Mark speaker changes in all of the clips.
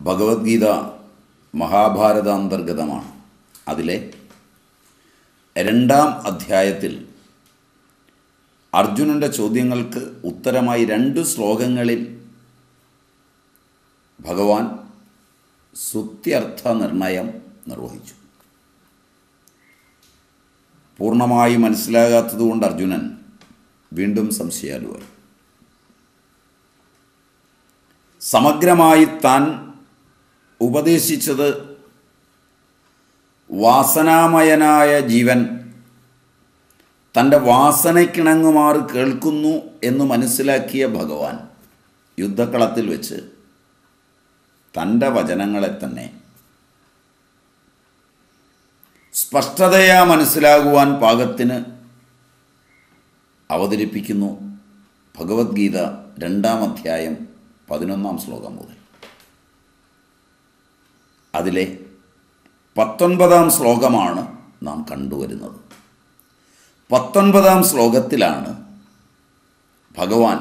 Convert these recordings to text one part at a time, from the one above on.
Speaker 1: ഭഗവത്ഗീത മഹാഭാരതാന്തർഗതമാണ് അതിലെ രണ്ടാം അധ്യായത്തിൽ അർജുനൻ്റെ ചോദ്യങ്ങൾക്ക് ഉത്തരമായി രണ്ട് ശ്ലോകങ്ങളിൽ ഭഗവാൻ സുത്യർത്ഥ നിർണയം നിർവഹിച്ചു പൂർണ്ണമായി മനസ്സിലാകാത്തതുകൊണ്ട് അർജുനൻ വീണ്ടും സംശയാലുവായി സമഗ്രമായി താൻ ഉപദേശിച്ചത് വാസനാമയനായ ജീവൻ തൻ്റെ വാസനയ്ക്കിണങ്ങുമാറ് കേൾക്കുന്നു എന്ന് മനസ്സിലാക്കിയ ഭഗവാൻ യുദ്ധക്കളത്തിൽ വെച്ച് തൻ്റെ വചനങ്ങളെ തന്നെ സ്പഷ്ടതയാ മനസ്സിലാകുവാൻ പാകത്തിന് അവതരിപ്പിക്കുന്നു ഭഗവത്ഗീത രണ്ടാം അധ്യായം പതിനൊന്നാം ശ്ലോകം മുതൽ അതിലെ പത്തൊൻപതാം ശ്ലോകമാണ് നാം കണ്ടുവരുന്നത് പത്തൊൻപതാം ശ്ലോകത്തിലാണ് ഭഗവാൻ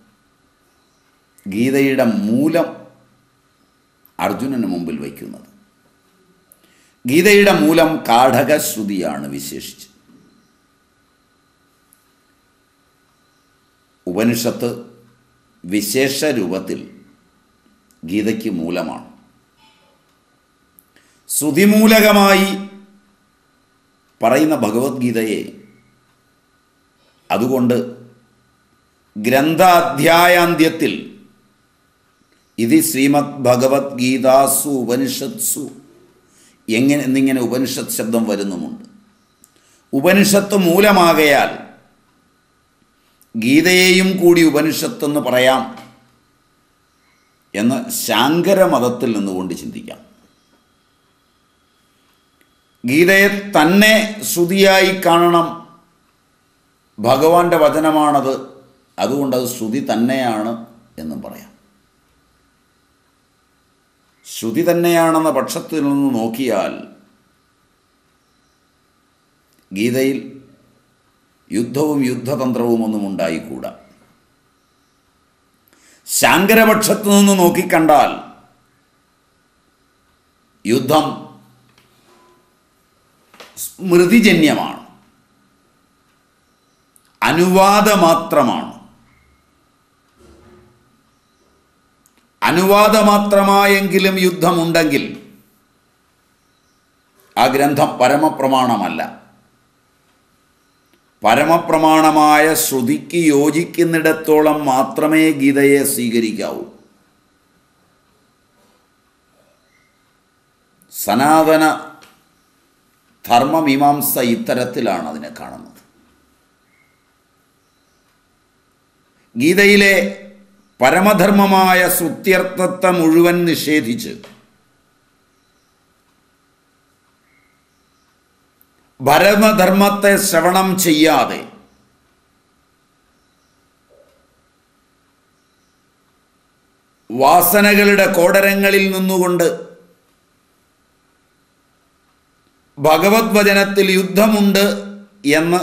Speaker 1: ഗീതയുടെ മൂലം അർജുനന് മുമ്പിൽ വയ്ക്കുന്നത് ഗീതയുടെ മൂലം കാഠകശ്രുതിയാണ് വിശേഷിച്ച് ഉപനിഷത്ത് വിശേഷ രൂപത്തിൽ ഗീതയ്ക്ക് മൂലമാണ് ശ്രുതിമൂലകമായി പറയുന്ന ഭഗവത്ഗീതയെ അതുകൊണ്ട് ഗ്രന്ഥാധ്യായാന്ത്യത്തിൽ ഇത് ശ്രീമദ് ഭഗവത്ഗീതാസു ഉപനിഷത്സു എങ്ങനെ എന്നിങ്ങനെ ഉപനിഷത്ത് ശബ്ദം വരുന്നുമുണ്ട് ഉപനിഷത്ത് മൂലമാകയാൽ ഗീതയെയും കൂടി ഉപനിഷത്തെന്ന് പറയാം എന്ന് ശാങ്കര മതത്തിൽ നിന്നുകൊണ്ട് ചിന്തിക്കാം ഗീതയെ തന്നെ ശ്രുതിയായി കാണണം ഭഗവാന്റെ വചനമാണത് അതുകൊണ്ട് അത് ശ്രുതി തന്നെയാണ് എന്നും പറയാം ശ്രുതി തന്നെയാണെന്ന പക്ഷത്തിൽ നിന്ന് നോക്കിയാൽ ഗീതയിൽ യുദ്ധവും യുദ്ധതന്ത്രവും ഒന്നും ഉണ്ടായിക്കൂടാ ശാങ്കരപക്ഷത്തു നിന്ന് നോക്കിക്കണ്ടാൽ യുദ്ധം സ്മൃതിജന്യമാണ് അനുവാദമാത്രമാണ് അനുവാദമാത്രമായെങ്കിലും യുദ്ധമുണ്ടെങ്കിൽ ആ ഗ്രന്ഥം പരമപ്രമാണമല്ല പരമപ്രമാണമായ ശ്രുതിക്ക് യോജിക്കുന്നിടത്തോളം മാത്രമേ ഗീതയെ സ്വീകരിക്കാവൂ സനാതന ധർമ്മമീമാംസ ഇത്തരത്തിലാണ് അതിനെ കാണുന്നത് ഗീതയിലെ പരമധർമ്മമായ സുത്യർത്ഥത്തെ മുഴുവൻ നിഷേധിച്ച് ഭരമധർമ്മത്തെ ശ്രവണം ചെയ്യാതെ വാസനകളുടെ കോടരങ്ങളിൽ നിന്നുകൊണ്ട് ഭഗവത് വചനത്തിൽ യുദ്ധമുണ്ട് എന്ന്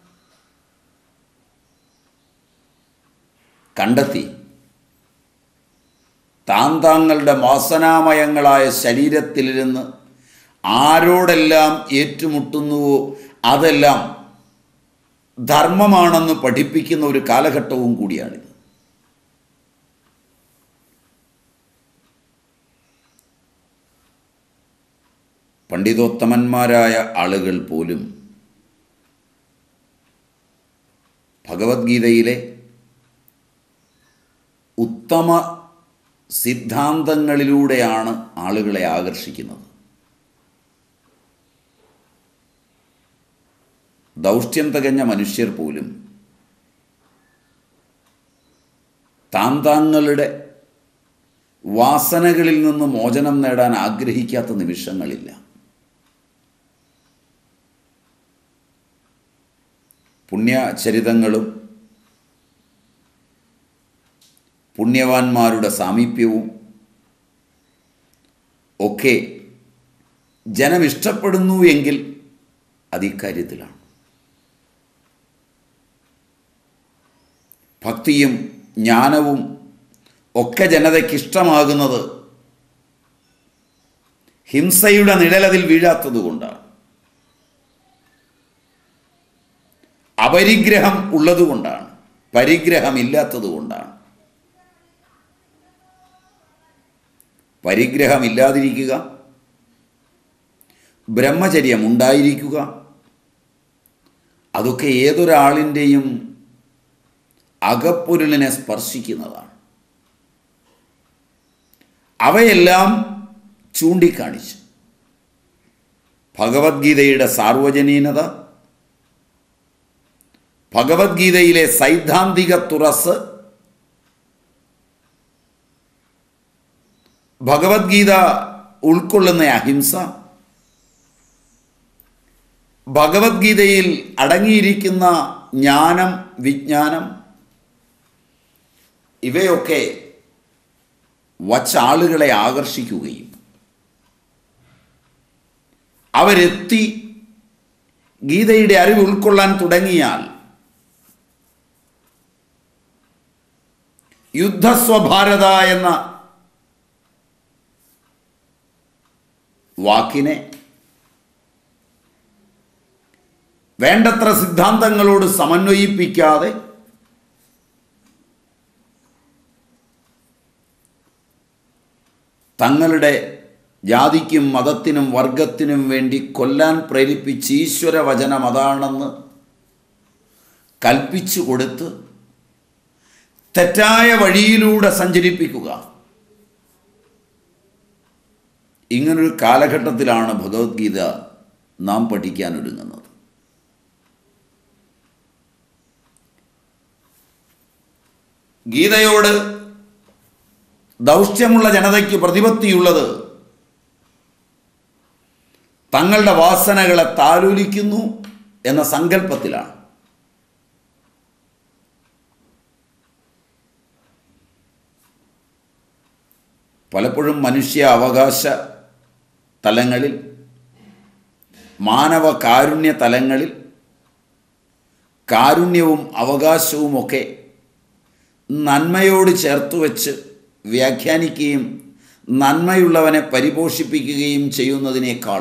Speaker 1: കണ്ടെത്തി താൻ താങ്കളുടെ വാസനാമയങ്ങളായ ശരീരത്തിലിരുന്ന് ആരോടെല്ലാം ഏറ്റുമുട്ടുന്നുവോ അതെല്ലാം ധർമ്മമാണെന്ന് പഠിപ്പിക്കുന്ന ഒരു കാലഘട്ടവും കൂടിയാണിത് പണ്ഡിതോത്തമന്മാരായ ആളുകൾ പോലും ഭഗവത്ഗീതയിലെ ഉത്തമ സിദ്ധാന്തങ്ങളിലൂടെയാണ് ആളുകളെ ആകർഷിക്കുന്നത് ദൗഷ്ട്യം തികഞ്ഞ മനുഷ്യർ പോലും താൻ താങ്കളുടെ വാസനകളിൽ നിന്ന് മോചനം നേടാൻ ആഗ്രഹിക്കാത്ത നിമിഷങ്ങളില്ല പുണ്യചരിതങ്ങളും പുണ്യവാന്മാരുടെ സാമീപ്യവും ഒക്കെ ജനം ഇഷ്ടപ്പെടുന്നു എങ്കിൽ അത് ഇക്കാര്യത്തിലാണ് ഭക്തിയും ജ്ഞാനവും ഒക്കെ ജനതയ്ക്ക് ഇഷ്ടമാകുന്നത് ഹിംസയുടെ നിഴലതിൽ വീഴാത്തതുകൊണ്ടാണ് അപരിഗ്രഹം ഉള്ളതുകൊണ്ടാണ് പരിഗ്രഹമില്ലാത്തതുകൊണ്ടാണ് പരിഗ്രഹമില്ലാതിരിക്കുക ബ്രഹ്മചര്യം ഉണ്ടായിരിക്കുക അതൊക്കെ ഏതൊരാളിൻ്റെയും അകപ്പൊരുളിനെ സ്പർശിക്കുന്നതാണ് അവയെല്ലാം ചൂണ്ടിക്കാണിച്ചു ഭഗവത്ഗീതയുടെ സാർവജനീനത ഭഗവത്ഗീതയിലെ സൈദ്ധാന്തിക തുറസ് ഭഗവത്ഗീത ഉൾക്കൊള്ളുന്ന അഹിംസ ഭഗവത്ഗീതയിൽ അടങ്ങിയിരിക്കുന്ന ജ്ഞാനം വിജ്ഞാനം ഇവയൊക്കെ വച്ചാളുകളെ ആകർഷിക്കുകയും അവരെത്തി ഗീതയുടെ അറിവ് ഉൾക്കൊള്ളാൻ തുടങ്ങിയാൽ യുദ്ധസ്വഭാരത എന്ന വാക്കിനെ വേണ്ടത്ര സിദ്ധാന്തങ്ങളോട് സമന്വയിപ്പിക്കാതെ തങ്ങളുടെ ജാതിക്കും മതത്തിനും വർഗത്തിനും വേണ്ടി കൊല്ലാൻ പ്രേരിപ്പിച്ച് ഈശ്വര വചനം അതാണെന്ന് കൽപ്പിച്ചു കൊടുത്ത് തെറ്റായ വഴിയിലൂടെ സഞ്ചരിപ്പിക്കുക ഇങ്ങനൊരു കാലഘട്ടത്തിലാണ് ഭഗവത്ഗീത നാം പഠിക്കാൻ ഒരുങ്ങുന്നത് ഗീതയോട് ദൗഷ്യമുള്ള ജനതയ്ക്ക് പ്രതിപത്തിയുള്ളത് തങ്ങളുടെ വാസനകളെ താലോലിക്കുന്നു എന്ന സങ്കല്പത്തിലാണ് പലപ്പോഴും മനുഷ്യ അവകാശ തലങ്ങളിൽ മാനവ കാരുണ്യ തലങ്ങളിൽ കാരുണ്യവും അവകാശവുമൊക്കെ നന്മയോട് ചേർത്ത് വെച്ച് വ്യാഖ്യാനിക്കുകയും നന്മയുള്ളവനെ പരിപോഷിപ്പിക്കുകയും ചെയ്യുന്നതിനേക്കാൾ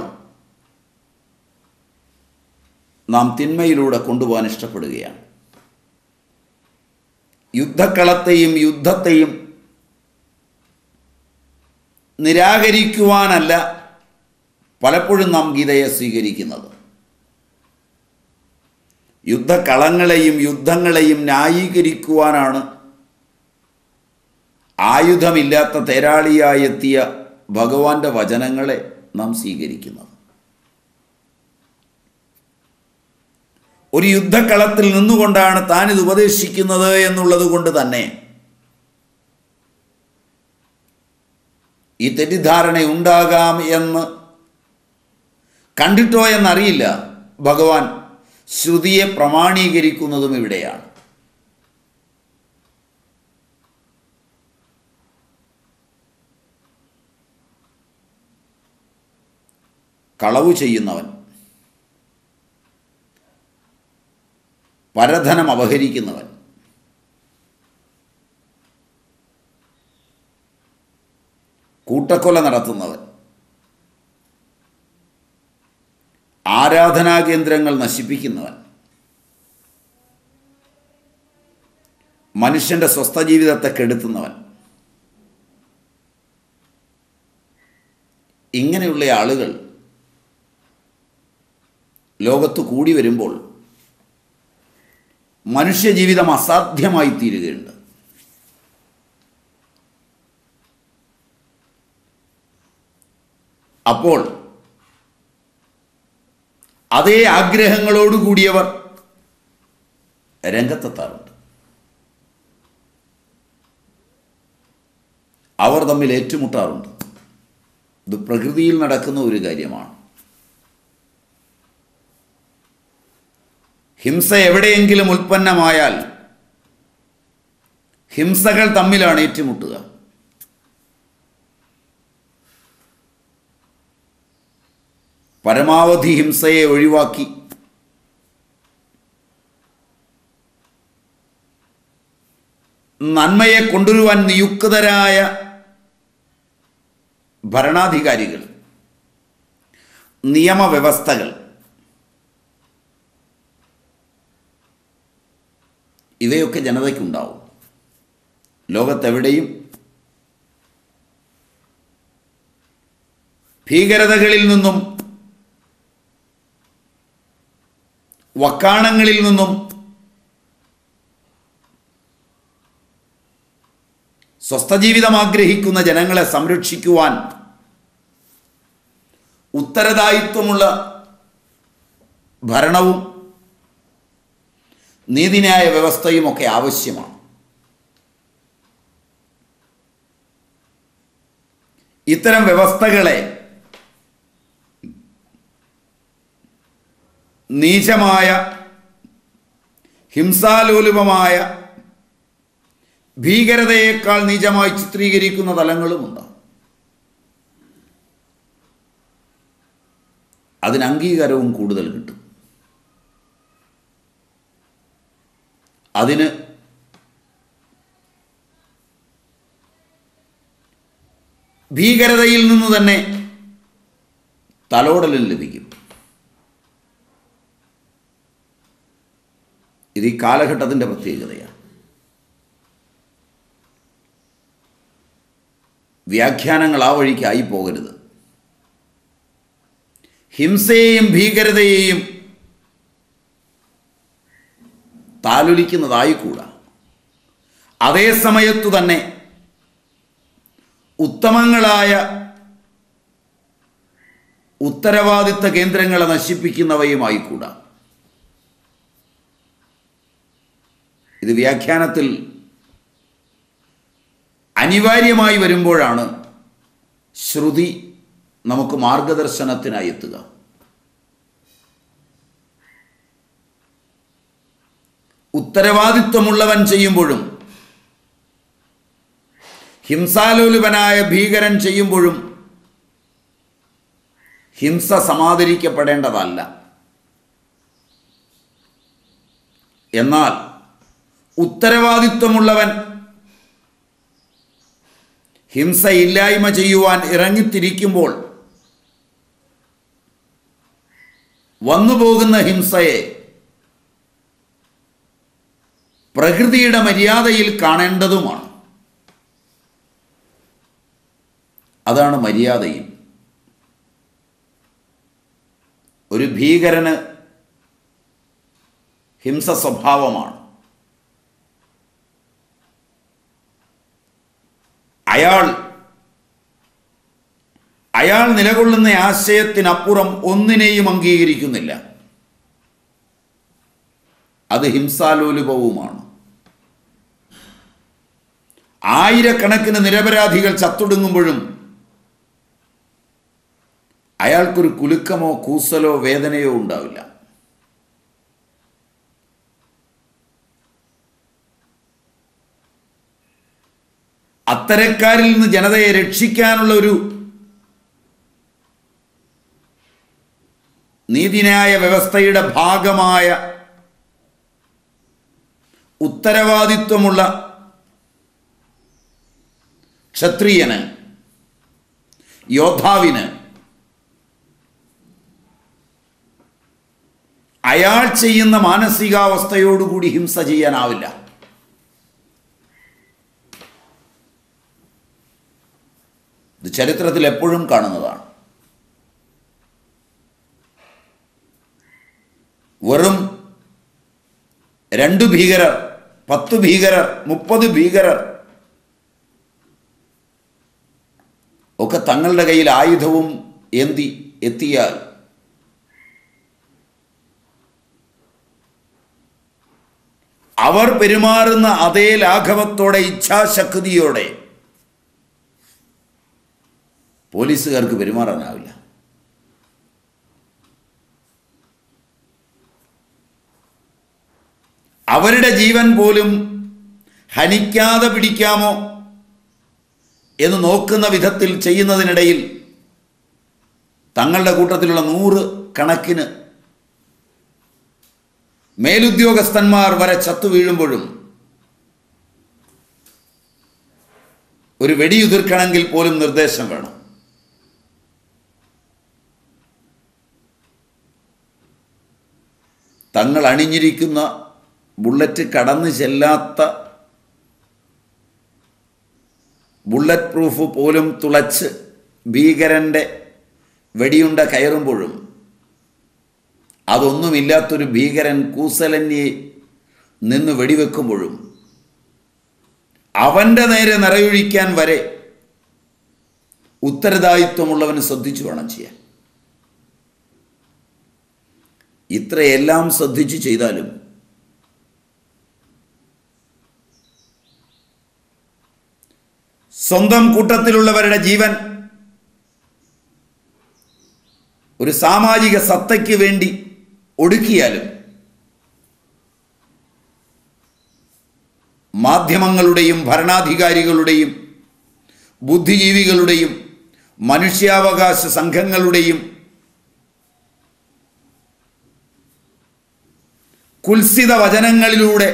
Speaker 1: നാം തിന്മയിലൂടെ കൊണ്ടുപോകാൻ ഇഷ്ടപ്പെടുകയാണ് യുദ്ധക്കളത്തെയും യുദ്ധത്തെയും നിരാകരിക്കുവാനല്ല പലപ്പോഴും നാം ഗീതയെ സ്വീകരിക്കുന്നത് യുദ്ധക്കളങ്ങളെയും യുദ്ധങ്ങളെയും ന്യായീകരിക്കുവാനാണ് ആയുധമില്ലാത്ത തേരാളിയായി എത്തിയ ഭഗവാന്റെ വചനങ്ങളെ നാം സ്വീകരിക്കുന്നത് ഒരു യുദ്ധക്കളത്തിൽ നിന്നുകൊണ്ടാണ് താൻ ഇത് ഉപദേശിക്കുന്നത് എന്നുള്ളത് കൊണ്ട് തന്നെ ഈ തെറ്റിദ്ധാരണ ഉണ്ടാകാം എന്ന് കണ്ടിട്ടോ എന്നറിയില്ല ഭഗവാൻ ശ്രുതിയെ പ്രമാണീകരിക്കുന്നതും ഇവിടെയാണ് കളവ് ചെയ്യുന്നവൻ പരധനം അപഹരിക്കുന്നവൻ കൂട്ടക്കൊല നടത്തുന്നവൻ ആരാധനാ കേന്ദ്രങ്ങൾ നശിപ്പിക്കുന്നവൻ മനുഷ്യന്റെ സ്വസ്ഥ ജീവിതത്തെ കെടുത്തുന്നവൻ ഇങ്ങനെയുള്ള ആളുകൾ ലോകത്ത് കൂടി വരുമ്പോൾ മനുഷ്യജീവിതം അസാധ്യമായി തീരുകയുണ്ട് അപ്പോൾ അതേ ആഗ്രഹങ്ങളോടുകൂടിയവർ രംഗത്തെത്താറുണ്ട് അവർ തമ്മിൽ ഏറ്റുമുട്ടാറുണ്ട് ഇത് പ്രകൃതിയിൽ നടക്കുന്ന ഒരു കാര്യമാണ് ഹിംസ എവിടെയെങ്കിലും ഉൽപ്പന്നമായാൽ ഹിംസകൾ തമ്മിലാണ് ഏറ്റുമുട്ടുക പരമാവധി ഹിംസയെ ഒഴിവാക്കി നന്മയെ കൊണ്ടുവരുവാൻ നിയുക്തരായ ഭരണാധികാരികൾ നിയമവ്യവസ്ഥകൾ ഇവയൊക്കെ ജനതയ്ക്കുണ്ടാവും ലോകത്തെവിടെയും ഭീകരതകളിൽ നിന്നും വക്കാണങ്ങളിൽ നിന്നും സ്വസ്ഥജീവിതം ആഗ്രഹിക്കുന്ന ജനങ്ങളെ സംരക്ഷിക്കുവാൻ ഉത്തരദായിത്വമുള്ള ഭരണവും നീതിന്യായ വ്യവസ്ഥയും ഒക്കെ ആവശ്യമാണ് ഇത്തരം വ്യവസ്ഥകളെ നീചമായ ഹിംസാലോലുപമായ ഭീകരതയേക്കാൾ നീചമായി ചിത്രീകരിക്കുന്ന തലങ്ങളുമുണ്ട് അതിന് അംഗീകാരവും കൂടുതൽ കിട്ടും അതിന് ഭീകരതയിൽ നിന്ന് തന്നെ തലോടലും ലഭിക്കും ഇത് ഈ കാലഘട്ടത്തിൻ്റെ പ്രത്യേകതയാണ് വ്യാഖ്യാനങ്ങൾ ആ വഴിക്കായി പോകരുത് ഹിംസയെയും ഭീകരതയെയും താലൊലിക്കുന്നതായിക്കൂടാ അതേ സമയത്തു തന്നെ ഉത്തമങ്ങളായ ഉത്തരവാദിത്ത കേന്ദ്രങ്ങളെ നശിപ്പിക്കുന്നവയുമായിക്കൂടാ ഇത് വ്യാഖ്യാനത്തിൽ അനിവാര്യമായി വരുമ്പോഴാണ് ശ്രുതി നമുക്ക് മാർഗദർശനത്തിനായി എത്തുക ഉത്തരവാദിത്വമുള്ളവൻ ചെയ്യുമ്പോഴും ഹിംസാലോലുപനായ ഭീകരൻ ചെയ്യുമ്പോഴും ഹിംസ സമാദരിക്കപ്പെടേണ്ടതല്ല എന്നാൽ ഉത്തരവാദിത്വമുള്ളവൻ ഹിംസ ഇല്ലായ്മ ചെയ്യുവാൻ ഇറങ്ങിത്തിരിക്കുമ്പോൾ വന്നുപോകുന്ന ഹിംസയെ പ്രകൃതിയുടെ മര്യാദയിൽ കാണേണ്ടതുമാണ് അതാണ് മര്യാദയും ഒരു ഭീകരന് ഹിംസ സ്വഭാവമാണ് അയാൾ അയാൾ നിലകൊള്ളുന്ന ആശയത്തിനപ്പുറം ഒന്നിനെയും അംഗീകരിക്കുന്നില്ല അത് ഹിംസാലോലുപവുമാണ് ആയിരക്കണക്കിന് നിരപരാധികൾ ചത്തൊടുങ്ങുമ്പോഴും അയാൾക്കൊരു കുലുക്കമോ കൂസലോ വേദനയോ ഉണ്ടാവില്ല അത്തരക്കാരിൽ നിന്ന് ജനതയെ രക്ഷിക്കാനുള്ള ഒരു നീതിന്യായ വ്യവസ്ഥയുടെ ഭാഗമായ ഉത്തരവാദിത്വമുള്ള ക്ഷത്രിയന് യോദ്ധാവിന് അയാൾ ചെയ്യുന്ന മാനസികാവസ്ഥയോടുകൂടി ഹിംസ ചെയ്യാനാവില്ല ഇത് ചരിത്രത്തിൽ എപ്പോഴും കാണുന്നതാണ് വെറും രണ്ടു ഭീകരർ പത്ത് ഭീകരർ മുപ്പത് ഭീകരർ ഒക്കെ തങ്ങളുടെ കയ്യിൽ ആയുധവും എന്തി എത്തിയാൽ അവർ പെരുമാറുന്ന അതേ ലാഘവത്തോടെ ഇച്ഛാശക്തിയോടെ പോലീസുകാർക്ക് പെരുമാറാനാവില്ല അവരുടെ ജീവൻ പോലും ഹനിക്കാതെ പിടിക്കാമോ എന്ന് നോക്കുന്ന വിധത്തിൽ ചെയ്യുന്നതിനിടയിൽ തങ്ങളുടെ കൂട്ടത്തിലുള്ള നൂറ് കണക്കിന് മേലുദ്യോഗസ്ഥന്മാർ വരെ ചത്തു വീഴുമ്പോഴും ഒരു വെടിയുതിർക്കണമെങ്കിൽ പോലും നിർദ്ദേശം വേണം തങ്ങൾ അണിഞ്ഞിരിക്കുന്ന ബുള്ളറ്റ് കടന്നു ചെല്ലാത്ത ബുള്ളറ്റ് പ്രൂഫ് പോലും തുളച്ച് ഭീകരൻ്റെ വെടിയുണ്ട കയറുമ്പോഴും അതൊന്നുമില്ലാത്തൊരു ഭീകരൻ കൂസലന്യെ നിന്ന് വെടിവെക്കുമ്പോഴും അവൻ്റെ നേരെ നിറയൊഴിക്കാൻ വരെ ഉത്തരദായിത്വമുള്ളവന് ശ്രദ്ധിച്ചു വേണം ചെയ്യാൻ ഇത്രയെല്ലാം ശ്രദ്ധിച്ചു ചെയ്താലും സ്വന്തം കൂട്ടത്തിലുള്ളവരുടെ ജീവൻ ഒരു സാമാജിക സത്തയ്ക്ക് വേണ്ടി ഒടുക്കിയാലും മാധ്യമങ്ങളുടെയും ഭരണാധികാരികളുടെയും ബുദ്ധിജീവികളുടെയും മനുഷ്യാവകാശ സംഘങ്ങളുടെയും കുൽസിത വചനങ്ങളിലൂടെ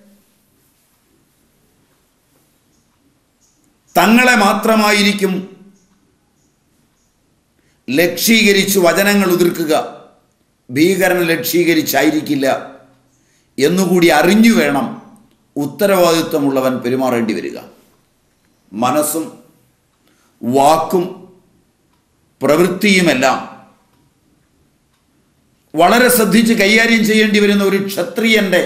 Speaker 1: തങ്ങളെ മാത്രമായിരിക്കും ലക്ഷീകരിച്ച് വചനങ്ങൾ ഉതിർക്കുക ഭീകരനെ ലക്ഷീകരിച്ചായിരിക്കില്ല എന്നുകൂടി അറിഞ്ഞു വേണം ഉത്തരവാദിത്വമുള്ളവൻ പെരുമാറേണ്ടി വരിക മനസ്സും വാക്കും പ്രവൃത്തിയുമെല്ലാം വളരെ ശ്രദ്ധിച്ച് കൈകാര്യം ചെയ്യേണ്ടി വരുന്ന ഒരു ക്ഷത്രിയന്റെ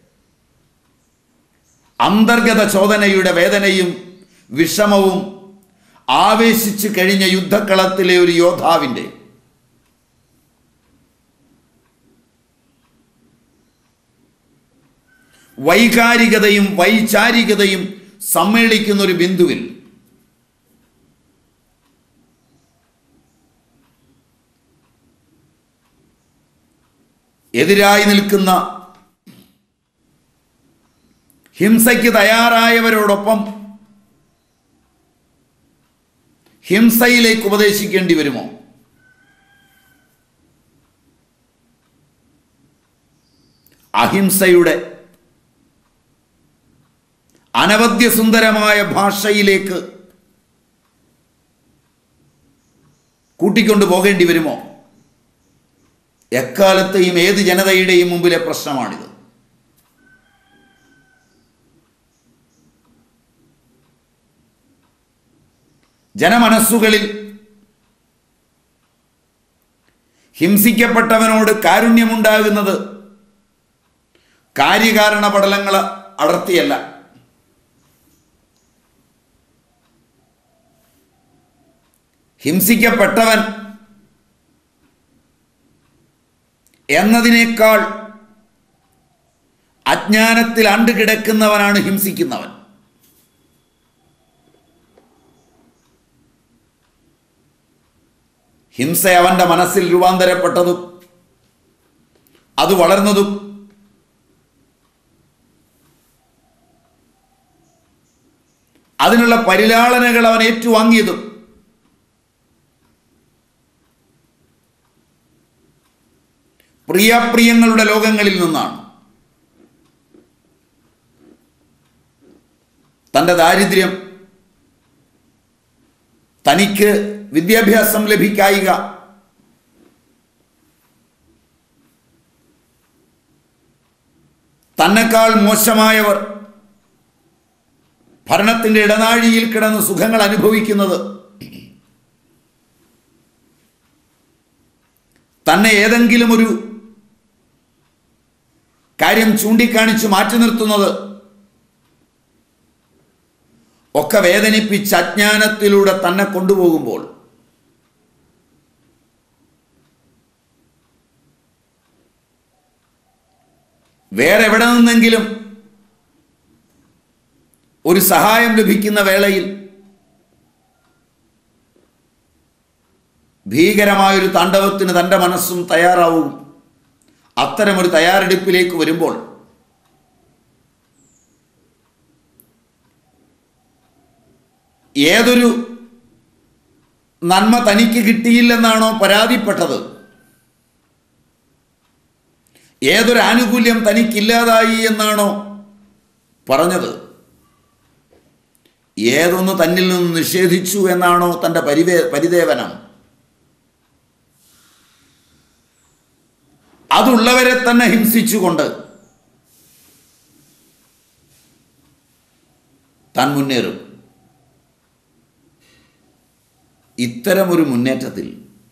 Speaker 1: അന്തർഗത ചോദനയുടെ വേദനയും വിഷമവും ആവേശിച്ച് കഴിഞ്ഞ യുദ്ധക്കളത്തിലെ ഒരു യോദ്ധാവിൻ്റെ വൈകാരികതയും വൈചാരികതയും സമ്മേളിക്കുന്ന ഒരു ബിന്ദുവിൽ എതിരായി നിൽക്കുന്ന ഹിംസയ്ക്ക് തയ്യാറായവരോടൊപ്പം ഹിംസയിലേക്ക് ഉപദേശിക്കേണ്ടി വരുമോ അഹിംസയുടെ അനവദ്യസുന്ദരമായ ഭാഷയിലേക്ക് കൂട്ടിക്കൊണ്ടു പോകേണ്ടി വരുമോ എക്കാലത്തെയും ഏത് ജനതയുടെയും മുമ്പിലെ പ്രശ്നമാണിത് ജനമനസ്സുകളിൽ ഹിംസിക്കപ്പെട്ടവനോട് കാരുണ്യമുണ്ടാകുന്നത് കാര്യകാരണ പടലങ്ങൾ അടർത്തിയല്ല ഹിംസിക്കപ്പെട്ടവൻ എന്നതിനേക്കാൾ അജ്ഞാനത്തിൽ അണ്ട് കിടക്കുന്നവനാണ് ഹിംസിക്കുന്നവൻ ഹിംസ അവൻ്റെ മനസ്സിൽ രൂപാന്തരപ്പെട്ടതും അത് വളർന്നതും അതിനുള്ള പരിലാളനകൾ അവൻ ഏറ്റുവാങ്ങിയതും പ്രിയപ്രിയങ്ങളുടെ ലോകങ്ങളിൽ നിന്നാണ് തൻ്റെ ദാരിദ്ര്യം തനിക്ക് വിദ്യാഭ്യാസം ലഭിക്കായിക തന്നെക്കാൾ മോശമായവർ ഭരണത്തിൻ്റെ ഇടനാഴിയിൽ കിടന്ന് സുഖങ്ങൾ അനുഭവിക്കുന്നത് തന്നെ ഏതെങ്കിലും ഒരു കാര്യം ചൂണ്ടിക്കാണിച്ച് മാറ്റി നിർത്തുന്നത് ഒക്കെ വേദനിപ്പിച്ച് അജ്ഞാനത്തിലൂടെ തന്നെ കൊണ്ടുപോകുമ്പോൾ വേറെ എവിടെ നിന്നെങ്കിലും ഒരു സഹായം ലഭിക്കുന്ന വേളയിൽ ഭീകരമായൊരു താണ്ഡവത്തിന് തൻ്റെ മനസ്സും തയ്യാറാവും അത്തരമൊരു തയ്യാറെടുപ്പിലേക്ക് വരുമ്പോൾ ഏതൊരു നന്മ തനിക്ക് കിട്ടിയില്ലെന്നാണോ പരാതിപ്പെട്ടത് ഏതൊരു ആനുകൂല്യം തനിക്കില്ലാതായി എന്നാണോ പറഞ്ഞത് ഏതൊന്ന് തന്നിൽ നിന്ന് നിഷേധിച്ചു എന്നാണോ തൻ്റെ പരിവേ പരിദേവനം അതുള്ളവരെ തന്നെ ഹിംസിച്ചുകൊണ്ട് താൻ മുന്നേറും ഇത്തരമൊരു മുന്നേറ്റത്തിൽ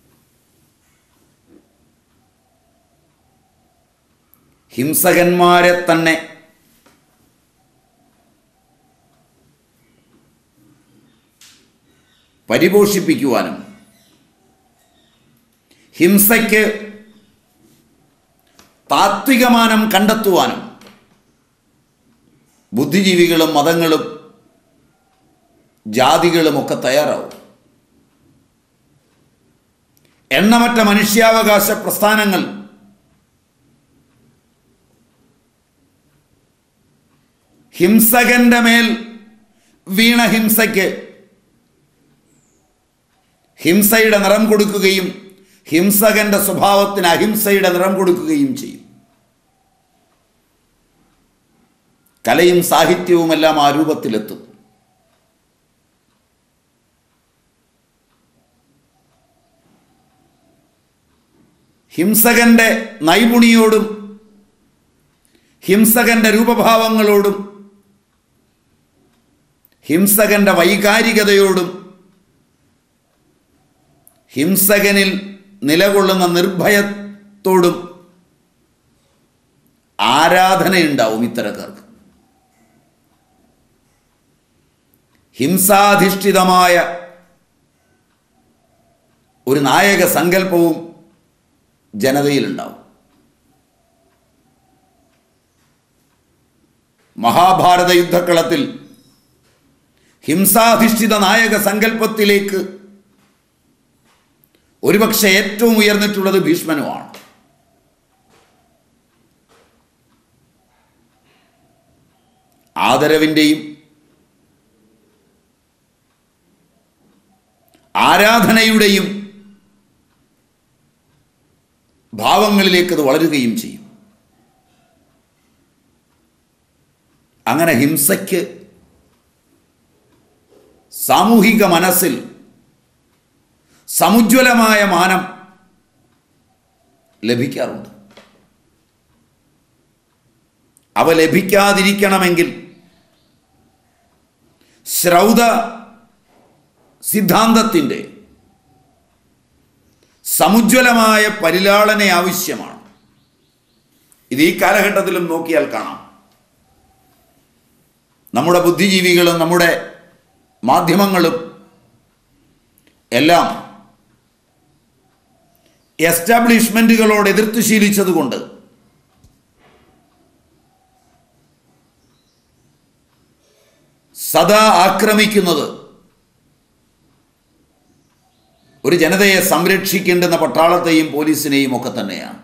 Speaker 1: ഹിംസകന്മാരെ തന്നെ പരിപോഷിപ്പിക്കുവാനും ഹിംസയ്ക്ക് താത്വികമാനം കണ്ടെത്തുവാനും ബുദ്ധിജീവികളും മതങ്ങളും ജാതികളുമൊക്കെ തയ്യാറാവും എണ്ണമറ്റ മനുഷ്യാവകാശ പ്രസ്ഥാനങ്ങൾ ഹിംസകന്റെ മേൽ വീണ ഹിംസയ്ക്ക് ഹിംസയുടെ നിറം കൊടുക്കുകയും ഹിംസകന്റെ സ്വഭാവത്തിന് അഹിംസയുടെ നിറം കൊടുക്കുകയും ചെയ്യും കലയും സാഹിത്യവുമെല്ലാം ആ രൂപത്തിലെത്തും ഹിംസകന്റെ നൈപുണിയോടും ഹിംസകന്റെ രൂപഭാവങ്ങളോടും ഹിംസകന്റെ വൈകാരികതയോടും ഹിംസകനിൽ നിലകൊള്ളുന്ന നിർഭയത്തോടും ആരാധനയുണ്ടാവും ഇത്തരക്കാർക്ക് ഹിംസാധിഷ്ഠിതമായ ഒരു നായക സങ്കല്പവും ജനതയിലുണ്ടാവും മഹാഭാരത യുദ്ധക്കളത്തിൽ ഹിംസാധിഷ്ഠിത നായക സങ്കല്പത്തിലേക്ക് ഒരുപക്ഷെ ഏറ്റവും ഉയർന്നിട്ടുള്ളത് ഭീഷ്മനുമാണ് ആദരവിൻ്റെയും ആരാധനയുടെയും ഭാവങ്ങളിലേക്ക് അത് വളരുകയും ചെയ്യും അങ്ങനെ ഹിംസയ്ക്ക് സാമൂഹിക മനസ്സിൽ സമുജ്വലമായ മാനം ലഭിക്കാറുണ്ട് അവ ലഭിക്കാതിരിക്കണമെങ്കിൽ ശ്രൗത സിദ്ധാന്തത്തിൻ്റെ സമുജ്വലമായ പരിലാളന ആവശ്യമാണ് ഇത് ഈ കാലഘട്ടത്തിലും നോക്കിയാൽ കാണാം നമ്മുടെ ബുദ്ധിജീവികളും നമ്മുടെ മാധ്യമങ്ങളും എല്ലാം എസ്റ്റാബ്ലിഷ്മെൻറ്റുകളോട് എതിർത്ത് ശീലിച്ചതുകൊണ്ട് സദാ ആക്രമിക്കുന്നത് ഒരു ജനതയെ സംരക്ഷിക്കേണ്ടുന്ന പട്ടാളത്തെയും പോലീസിനെയും ഒക്കെ തന്നെയാണ്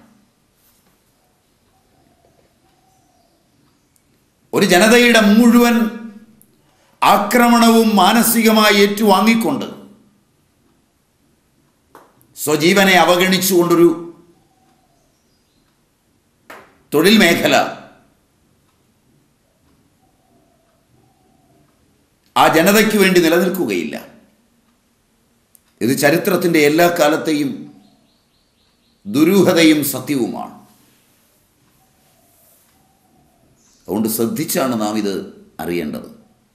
Speaker 1: ഒരു ജനതയുടെ മുഴുവൻ ആക്രമണവും മാനസികമായി ഏറ്റുവാങ്ങിക്കൊണ്ട് സ്വജീവനെ അവഗണിച്ചുകൊണ്ടൊരു തൊഴിൽ മേഖല ആ ജനതയ്ക്ക് വേണ്ടി നിലനിൽക്കുകയില്ല ഇത് ചരിത്രത്തിൻ്റെ എല്ലാ കാലത്തെയും ദുരൂഹതയും സത്യവുമാണ് അതുകൊണ്ട് ശ്രദ്ധിച്ചാണ് നാം ഇത് അറിയേണ്ടത്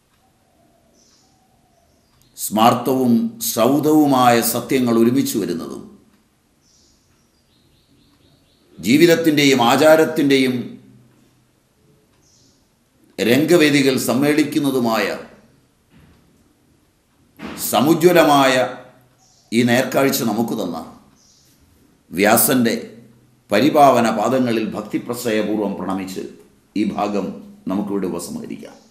Speaker 1: സ്മാർത്ഥവും ശ്രൗതവുമായ സത്യങ്ങൾ ഒരുമിച്ച് വരുന്നതും ജീവിതത്തിൻ്റെയും ആചാരത്തിൻ്റെയും രംഗവേദികൾ സമ്മേളിക്കുന്നതുമായ സമുജ്വലമായ ഈ നേർക്കാഴ്ച നമുക്ക് തന്ന വ്യാസൻ്റെ പരിപാവന പാദങ്ങളിൽ ഭക്തിപ്രസയപൂർവ്വം പ്രണമിച്ച് ഈ ഭാഗം നമുക്കിവിടെ ഉപസംഹരിക്കാം